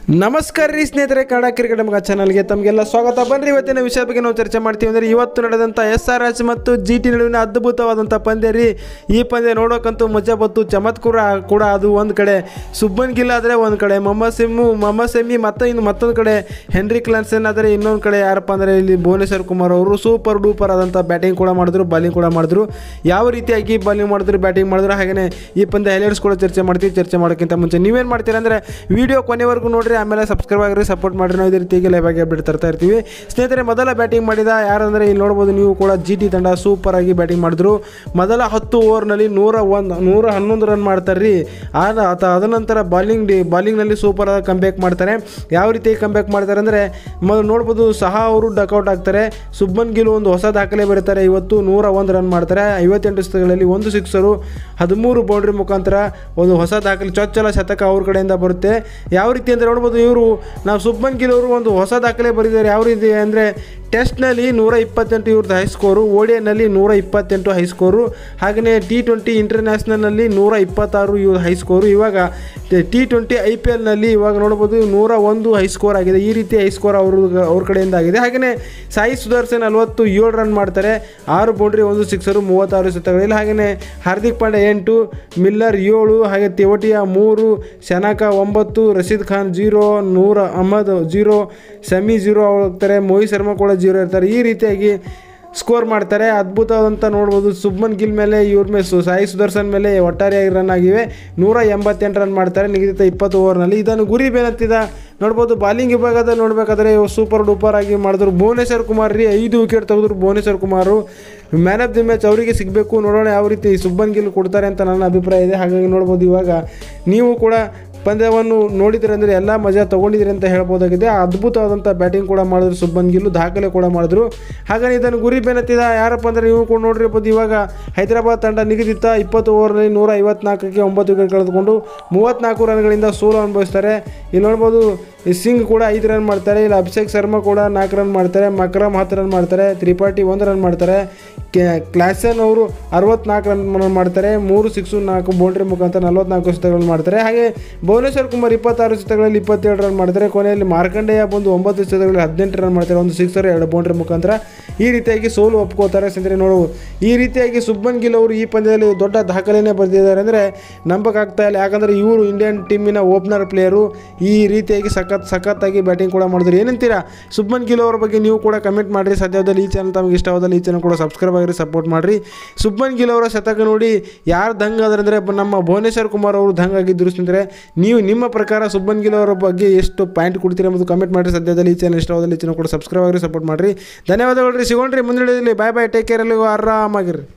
ನಮಸ್ಕಾರ ರೀ ಸ್ನೇಹಿತರೆ ಕನ್ನಡ ಕ್ರಿಕೆಟ್ ಮಗ ಚಾನಲ್ಗೆ ತಮಗೆಲ್ಲ ಸ್ವಾಗತ ಬನ್ರಿ ಇವತ್ತಿನ ವಿಷಯ ಬಗ್ಗೆ ನಾವು ಚರ್ಚೆ ಮಾಡ್ತೀವಿ ಅಂದರೆ ಇವತ್ತು ನಡೆದಂಥ ಎಸ್ ಆರ್ ಎಚ್ ಮತ್ತು ಜಿ ಟಿ ನಡುವಿನ ಅದ್ಭುತವಾದಂಥ ಪಂದ್ಯ ರೀ ಈ ಪಂದ್ಯ ನೋಡೋಕ್ಕಂತೂ ಮಜಾ ಬತ್ತು ಚಮತ್ಕೂರ ಕೂಡ ಅದು ಒಂದು ಕಡೆ ಸುಬ್ಬನ್ ಗಿಲ್ ಆದರೆ ಒಂದು ಕಡೆ ಮೊಹಮ್ಮದ್ ಸಿಮ್ಮು ಮೊಹಮ್ಮದ್ ಸೆಮಿ ಮತ್ತು ಇನ್ನು ಮತ್ತೊಂದು ಕಡೆ ಹೆನ್ರಿ ಕ್ಲಾನ್ಸನ್ ಆದರೆ ಇನ್ನೊಂದು ಕಡೆ ಯಾರಪ್ಪ ಅಂದರೆ ಇಲ್ಲಿ ಭುವನೇಶ್ವರ್ ಕುಮಾರ್ ಅವರು ಸೂಪರ್ ಡೂಪರ್ ಆದಂಥ ಬ್ಯಾಟಿಂಗ್ ಕೂಡ ಮಾಡಿದ್ರು ಬಾಲಿಂಗ್ ಕೂಡ ಮಾಡಿದ್ರು ಯಾವ ರೀತಿಯಾಗಿ ಬಾಲಿಂಗ್ ಮಾಡಿದ್ರು ಬ್ಯಾಟಿಂಗ್ ಮಾಡಿದ್ರು ಹಾಗೆಯೇ ಈ ಪಂದ್ಯ ಹೈಲೈಟ್ಸ್ ಕೂಡ ಚರ್ಚೆ ಮಾಡ್ತೀವಿ ಚರ್ಚೆ ಮಾಡೋಕ್ಕಿಂತ ಮುಂಚೆ ನೀವೇನು ಮಾಡ್ತೀರಾ ಅಂದರೆ ವಿಡಿಯೋ ಕೊನೆವರೆಗೂ ನೋಡ್ರಿ ಆಮೇಲೆ ಸಬ್ಸ್ಕ್ರೈಬ್ ಆಗಿರಿ ಸಪೋರ್ಟ್ ಮಾಡಿರಿ ನಾವು ಇದೇ ರೀತಿಯಾಗಿ ಲೈವ್ ಆಗಿ ಅಪ್ಡೇಟ್ ತರ್ತಾ ಇರ್ತೀವಿ ಸ್ನೇಹಿತರೆ ಮೊದಲ ಬ್ಯಾಟಿಂಗ್ ಮಾಡಿದ ಯಾರಂದರೆ ಇಲ್ಲಿ ನೋಡ್ಬೋದು ನೀವು ಕೂಡ ಜಿ ಟಿ ತಂಡ ಸೂಪರ್ ಆಗಿ ಬ್ಯಾಟಿಂಗ್ ಮಾಡಿದ್ರು ಮೊದಲ ಹತ್ತು ಓವರ್ನಲ್ಲಿ ನೂರ ಒಂದು ನೂರ ಹನ್ನೊಂದು ರನ್ ಮಾಡ್ತಾರೆ ರೀ ಆದ ಆತ ಅದನಂತರ ಬಾಲಿಂಗ್ ಡಿ ಬಾಲಿಂಗ್ನಲ್ಲಿ ಸೂಪರ್ ಆಗಿ ಕಂಬ್ಯಾಕ್ ಮಾಡ್ತಾರೆ ಯಾವ ರೀತಿ ಕಂಬ್ಯಾಕ್ ಮಾಡ್ತಾರೆ ಅಂದರೆ ಮೊದಲು ನೋಡ್ಬೋದು ಸಹ ಅವರು ಡಕೌಟ್ ಆಗ್ತಾರೆ ಸುಬ್ಬನ್ ಗಿಲ್ ಒಂದು ಹೊಸ ದಾಖಲೆ ಬರೀತಾರೆ ಇವತ್ತು ನೂರ ಒಂದು ರನ್ ಮಾಡ್ತಾರೆ ಐವತ್ತೆಂಟು ಸ್ಥಳಗಳಲ್ಲಿ ಒಂದು ಸಿಕ್ಸರು ಹದಿಮೂರು ಬೌಂಡ್ರಿ ಮುಖಾಂತರ ಒಂದು ಹೊಸ ದಾಖಲೆ ಚೊಚ್ಚಲ ಶತಕ ಅವ್ರ ಕಡೆಯಿಂದ ಬರುತ್ತೆ ಯಾವ ರೀತಿ ಅಂದರೆ ನೋಡ್ಬೋದು ಇವರು ನಾವು ಸುಬ್ಬನ್ ಗಿಲ್ ಅವರು ಒಂದು ಹೊಸ ದಾಖಲೆ ಬರೆದಿದ್ದಾರೆ ಯಾವ ರೀತಿ ಅಂದರೆ ಟೆಸ್ಟ್ನಲ್ಲಿ ನೂರ ಇಪ್ಪತ್ತೆಂಟು ಇವ್ರದ್ದು ಹೈ ಸ್ಕೋರು ಓಡಿಯಲ್ಲಿ ನೂರ ಇಪ್ಪತ್ತೆಂಟು ಹೈ ಸ್ಕೋರು ಹಾಗೆಯೇ ಟಿ ಟ್ವೆಂಟಿ ಇಂಟರ್ನ್ಯಾಷನಲ್ನಲ್ಲಿ ನೂರ ಇಪ್ಪತ್ತಾರು ಇವ್ರ ಹೈ ಸ್ಕೋರು ಇವಾಗ ಟಿ ಟ್ವೆಂಟಿ ಐ ಪಿ ಎಲ್ನಲ್ಲಿ ಇವಾಗ ನೋಡ್ಬೋದು ನೂರ ಒಂದು ಹೈ ಸ್ಕೋರ್ ಆಗಿದೆ ಈ ರೀತಿ ಹೈ ಸ್ಕೋರ್ ಅವರು ಅವ್ರ ಕಡೆಯಿಂದ ಆಗಿದೆ ಹಾಗೆಯೇ ಸಾಯಿ ಸುದರ್ಶನ್ ನಲವತ್ತು ಏಳು ರನ್ ಮಾಡ್ತಾರೆ ಆರು ಬೌಂಡ್ರಿ ಒಂದು ಸಿಕ್ಸರು ಮೂವತ್ತಾರು ಶತಕಗಳಲ್ಲಿ ಹಾಗೆಯೇ ಹಾರ್ದಿಕ್ ಪಾಂಡೆ ಎಂಟು ಮಿಲ್ಲರ್ ಏಳು ಹಾಗೆ ತೆವಟಿಯಾ ಮೂರು ಶನಕ ಒಂಬತ್ತು ರಶೀದ್ ಖಾನ್ ಜೀರೋ ನೂರ ಅಹಮದ್ ಜೀರೋ ಶಮಿ ಜೀರೋ ಹೋಗ್ತಾರೆ ಮೋಹಿತ್ ಶರ್ಮಾ ಕೂಡ ಜೀರೋ ಇರ್ತಾರೆ ಈ ರೀತಿಯಾಗಿ ಸ್ಕೋರ್ ಮಾಡ್ತಾರೆ ಅದ್ಭುತವಾದಂಥ ನೋಡ್ಬೋದು ಸುಬ್ಮನ್ ಗಿಲ್ ಮೇಲೆ ಇವ್ರ ಮೇಲೆ ಸು ಸಾಯಿ ಸುದರ್ಶನ್ ಮೇಲೆ ಒಟ್ಟಾರೆಯಾಗಿ ರನ್ ಆಗಿವೆ ನೂರ ಎಂಬತ್ತೆಂಟು ರನ್ ಮಾಡ್ತಾರೆ ನಿಗದಿತ ಇಪ್ಪತ್ತು ಓವರ್ನಲ್ಲಿ ಇದನ್ನು ಗುರಿ ಬೇನತ್ತಿದ ನೋಡ್ಬೋದು ಬಾಲಿಂಗ್ ವಿಭಾಗದ ನೋಡಬೇಕಾದ್ರೆ ಸೂಪರ್ ಡೂಪರ್ ಆಗಿ ಮಾಡಿದ್ರು ಭುವನೇಶ್ವರ್ ಕುಮಾರ್ ರೀ ಐದು ವಿಕೆಟ್ ತೆಗೆದ್ರು Bhuvneshwar Kumar man of the match ಅವರಿಗೆ ಸಿಗಬೇಕು ನೋಡೋಣ ಯಾವ ರೀತಿ ಸುಬ್ಬನ್ ಗಿಲ್ ಕೊಡ್ತಾರೆ ಅಂತ ನನ್ನ ಅಭಿಪ್ರಾಯ ಇದೆ ಹಾಗಾಗಿ ನೋಡ್ಬೋದು ಇವಾಗ ನೀವು ಕೂಡ ಪಂದ್ಯವನ್ನು ನೋಡಿದ್ರೆ ಅಂದರೆ ಎಲ್ಲ ಮಜಾ ತೊಗೊಂಡಿದ್ದೀರಿ ಅಂತ ಹೇಳ್ಬೋದಾಗಿದೆ ಅದ್ಭುತವಾದಂಥ ಬ್ಯಾಟಿಂಗ್ ಕೂಡ ಮಾಡಿದ್ರು ಸುಬ್ಬನ್ ಗಿಲ್ಲು ದಾಖಲೆ ಕೂಡ ಮಾಡಿದ್ರು ಹಾಗಾಗಿ ಇದನ್ನು ಗುರಿ ಬೆನ್ನತ್ತಿದ ಯಾರಪ್ಪ ಅಂದರೆ ನೀವು ಕೂಡ ನೋಡಿರ್ಬೋದು ಇವಾಗ ಹೈದರಾಬಾದ್ ತಂಡ ನಿಗದಿತ ಇಪ್ಪತ್ತು ಓವರ್ನಲ್ಲಿ ನೂರ ಐವತ್ನಾಲ್ಕಕ್ಕೆ ಒಂಬತ್ತು ವಿಕೆಟ್ ಕಳೆದುಕೊಂಡು ಮೂವತ್ತ್ನಾಲ್ಕು ರನ್ಗಳಿಂದ ಸೋಲು ಅನುಭವಿಸ್ತಾರೆ ಇಲ್ಲಿ ನೋಡ್ಬೋದು ಈ ಸಿಂಗ್ ಕೂಡ ಐದು ರನ್ ಮಾಡ್ತಾರೆ ಇಲ್ಲಿ ಅಭಿಷೇಕ್ ಶರ್ಮಾ ಕೂಡ ನಾಲ್ಕು ರನ್ ಮಾಡ್ತಾರೆ ಮಕ್ರಮ್ ಹತ್ತು ರನ್ ಮಾಡ್ತಾರೆ ತ್ರಿಪಾಠಿ ಒಂದು ರನ್ ಮಾಡ್ತಾರೆ ಕೆ ಕ್ಲಾಸನ್ ಅವರು ಅರವತ್ನಾಲ್ಕು ರನ್ ಮಾಡ್ತಾರೆ ಮೂರು ಸಿಕ್ಸು ನಾಲ್ಕು ಬೌಂಡ್ರಿ ಮುಖಾಂತರ ನಲವತ್ನಾಲ್ಕು ಶತಕಗಳನ್ನು ಮಾಡ್ತಾರೆ ಹಾಗೆ ಭುವನೇಶ್ವರ್ ಕುಮಾರ್ ಇಪ್ಪತ್ತಾರು ಶತಕಗಳಲ್ಲಿ ಇಪ್ಪತ್ತೇಳು ರನ್ ಮಾಡ್ತಾರೆ ಕೊನೆಯಲ್ಲಿ ಮಾರ್ಕಂಡೇಯ ಬಂದು ಒಂಬತ್ತು ಶತಕಗಳಲ್ಲಿ ಹದಿನೆಂಟು ರನ್ ಮಾಡ್ತಾರೆ ಒಂದು ಸಿಕ್ಸರ್ ಎರಡು ಬೌಂಡ್ರಿ ಮುಖಾಂತರ ಈ ರೀತಿಯಾಗಿ ಸೋಲು ಒಪ್ಕೋತಾರೆ ಸ್ನೇಹಿತರೆ ನೋಡು ಈ ರೀತಿಯಾಗಿ ಸುಬ್ಬನ್ ಗಿಲ್ ಅವರು ಈ ಪಂದ್ಯದಲ್ಲಿ ದೊಡ್ಡ ದಾಖಲೆನೇ ಬರೆದಿದ್ದಾರೆ ಅಂದರೆ ನಂಬಕ್ಕಾಗ್ತಾ ಇಲ್ಲ ಯಾಕಂದರೆ ಇವರು ಇಂಡಿಯನ್ ಟೀಮಿನ ಓಪನರ್ ಪ್ಲೇಯರು ಈ ರೀತಿಯಾಗಿ ಸಖತ್ ಸಖತ್ತಾಗಿ ಬ್ಯಾಟಿಂಗ್ ಕೂಡ ಮಾಡಿದ್ರು ಏನಂತೀರಾ ಸುಬ್ಬನ್ ಗಿಲ್ ಅವರ ಬಗ್ಗೆ ನೀವು ಕೂಡ ಕಮೆಂಟ್ ಮಾಡಿರಿ ಸದ್ಯದಲ್ಲಿ ಈ ಚಾನಲ್ ತಮಗೆ ಇಷ್ಟವಾದಲ್ಲಿ ಈ ಚಾನಲ್ ಕೂಡ ಸಬ್ಸ್ಕ್ರೈಬ್ ಆಗಿರಿ ಸಪೋರ್ಟ್ ಮಾಡಿರಿ ಸುಬ್ಬನ್ ಗಿಲ್ ಅವರ ಶತಕ ನೋಡಿ ಯಾರು ದಂಗ್ ಆದ್ರೆ ಅಂದರೆ ನಮ್ಮ ಭುವನೇಶ್ವರ್ ಕುಮಾರ್ ಅವರು ದಂಗ್ ಆಗಿದ್ದರು ಸ್ನೇಹಿತರೆ ನೀವು ನಿಮ್ಮ ಪ್ರಕಾರ ಸುಬ್ಬನ್ ಗಿಲ್ ಅವರ ಬಗ್ಗೆ ಎಷ್ಟು ಪಾಯಿಂಟ್ ಕೊಡ್ತೀರಾ ಮತ್ತು ಕಮೆಂಟ್ ಮಾಡಿರಿ ಸದ್ಯದಲ್ಲಿ ಈ ಚಾನಲ್ ಇಷ್ಟವಾದಲ್ಲಿ ಈ ಚಾನಲ್ ಕೂಡ ಸಬ್ಸ್ಕ್ರೈಬ್ ಆಗಿರಿ ಸಪೋರ್ಟ್ ಮಾಡಿರಿ ಧನ್ಯವಾದಗಳು ರೀ ಸಿಗೋಣ್ರಿ ಮುಂದಿನ ಬಾಯ್ ಬಾಯ್ ಟೇಕ್ ಕೇರ್ ಅಲ್ಲಿ ಆರಾಮಾಗಿರಿ